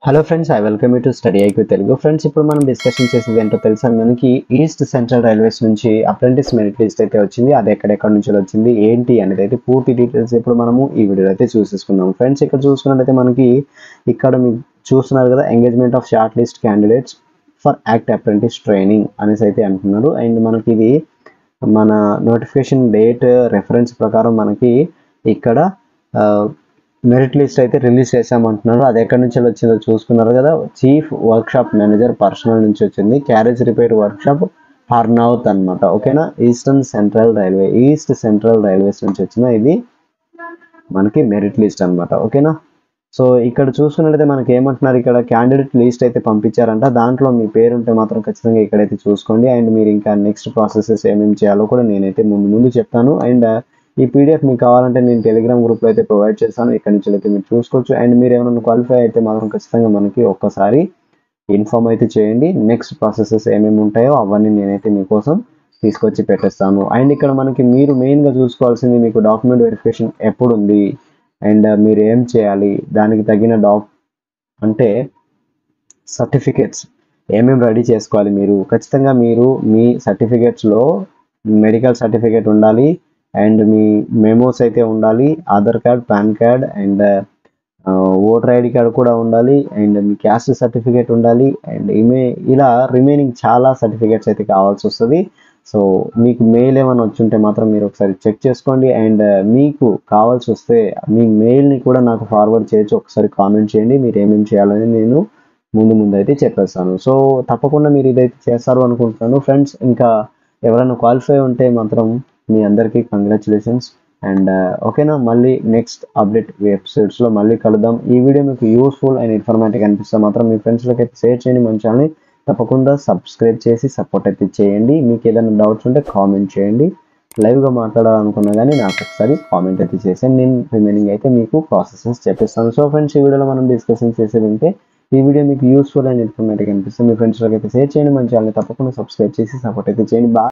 hello friends I welcome you to study IQ Telugu friends ఇప్పుడు మనం discussion చేసేది ఏంటో తెలుసా మనకి ఈస్ట్ సెంట్రల్ రైల్వేస్ నుంచి అప్రెంటిస్ మెరిట్ లిస్ట్ అయితే వచ్చింది అది ఎక్కడెక్కడ నుంచి వచ్చింది ఏంటి అనేది అయితే పూర్తి డీటెయిల్స్ ఇప్పుడు మనము ఈ వీడియోలో అయితే చూసేసుకుందాం ఫ్రెండ్స్ ఇక్కడ చూసుకున్నట్లయితే మనకి ఇక్కడ మీకు చూస్తున్నారు కదా engagement of short list candidates for act apprentice training అనేసి అయితే అంటున్నారు అండ్ మనకి ఇది మన నోటిఫికేషన్ డేట్ రెఫరెన్స్ ప్రకారం మనకి ఇక్కడ మెరిట్ లిస్ట్ అయితే రిలీజ్ చేసామంటున్నారు అది ఎక్కడి నుంచి వచ్చిందో చూసుకున్నారు కదా చీఫ్ వర్క్షాప్ మేనేజర్ పర్సనల్ నుంచి వచ్చింది క్యారేజ్ రిపేర్ వర్క్షాప్ హర్నౌత్ అన్నమాట ఓకేనా Eastern Central Railway East Central Railways నుంచి వచ్చిన ఇది మనకి మెరిట్ లిస్ట్ అన్నమాట ఓకేనా సో ఇక్కడ చూసుకున్నట్లయితే మనకి ఏమంటున్నారు ఇక్కడ క్యాండిడేట్ లిస్ట్ అయితే పంపించారంట దాంట్లో మీ పేరు ఉంటే మాత్రం ఖచ్చితంగా ఇక్కడైతే చూసుకోండి అండ్ మీరు ఇంకా నెక్స్ట్ ప్రాసెసెస్ ఏమేమి చేయాలో కూడా నేనైతే ముందు ముందు చెప్తాను అండ్ ఈ పీడిఎఫ్ మీకు కావాలంటే నేను టెలిగ్రామ్ గ్రూప్లో అయితే ప్రొవైడ్ చేస్తాను ఇక్కడ నుంచి అయితే మీరు చూసుకోవచ్చు అండ్ మీరు ఏమైనా క్వాలిఫై అయితే మాత్రం ఖచ్చితంగా మనకి ఒక్కసారి ఇన్ఫామ్ అయితే చేయండి నెక్స్ట్ ప్రాసెసెస్ ఏమేమి ఉంటాయో అవన్నీ నేనైతే మీకోసం తీసుకొచ్చి పెట్టేస్తాను అండ్ ఇక్కడ మనకి మీరు మెయిన్గా చూసుకోవాల్సింది మీకు డాక్యుమెంట్ వెరిఫికేషన్ ఎప్పుడు ఉంది అండ్ మీరు ఏం చేయాలి దానికి తగిన డాక్ అంటే సర్టిఫికేట్స్ ఏమేమి రెడీ చేసుకోవాలి మీరు ఖచ్చితంగా మీరు మీ సర్టిఫికేట్స్లో మెడికల్ సర్టిఫికేట్ ఉండాలి అండ్ మీ మెమోస్ అయితే ఉండాలి Aadhaar card PAN card and voter ID card కూడా ఉండాలి అండ్ మీ క్యాస్ట్ సర్టిఫికేట్ ఉండాలి అండ్ ఇమే ఇలా రిమైనింగ్ చాలా సర్టిఫికేట్స్ అయితే కావాల్సి వస్తుంది సో మీకు మెయిల్ ఏమైనా వచ్చుంటే మాత్రం మీరు ఒకసారి చెక్ చేసుకోండి అండ్ మీకు కావాల్సి వస్తే మీ మెయిల్ని కూడా నాకు ఫార్వర్డ్ చేయొచ్చు ఒకసారి కామెంట్ చేయండి మీరు ఏమేమి చేయాలని నేను ముందు ముందు అయితే చెప్పేస్తాను సో తప్పకుండా మీరు ఇదైతే చేస్తారు అనుకుంటున్నాను ఫ్రెండ్స్ ఇంకా ఎవరైనా క్వాలిఫై ఉంటే మాత్రం మీ అందరికీ కంగ్రాచులేషన్స్ అండ్ ఓకేనా మళ్ళీ నెక్స్ట్ అప్డేట్ ఎపిసోడ్స్లో మళ్ళీ కలుద్దాం ఈ వీడియో మీకు యూస్ఫుల్ అండ్ ఇన్ఫర్మేటివ్ అనిపిస్తే మాత్రం మీ ఫ్రెండ్స్లోకి అయితే షేర్ చేయండి మన ఛానల్ని తప్పకుండా సబ్స్క్రైబ్ చేసి సపోర్ట్ అయితే చేయండి మీకు ఏదైనా డౌట్స్ ఉంటే కామెంట్ చేయండి లైవ్గా మాట్లాడాలనుకున్నా కానీ నాకు ఒకసారి కామెంట్ అయితే చేసాను నేను రిమైనింగ్ అయితే మీకు ప్రాసెసెస్ చెప్పిస్తాను సో ఫ్రెండ్స్ ఈ వీడియోలో మనం డిస్కషన్ చేసేది ఉంటే ఈ వీడియో మీకు యూస్ఫుల్ అండ్ ఇన్ఫర్మేటివ్ అనిపిస్తే మీ ఫ్రెండ్స్లోకి అయితే షేర్ చేయండి మన ఛానల్ని తప్పకుండా సబ్స్క్రైబ్ చేసి సపోర్ట్ అయితే చేయండి బాగా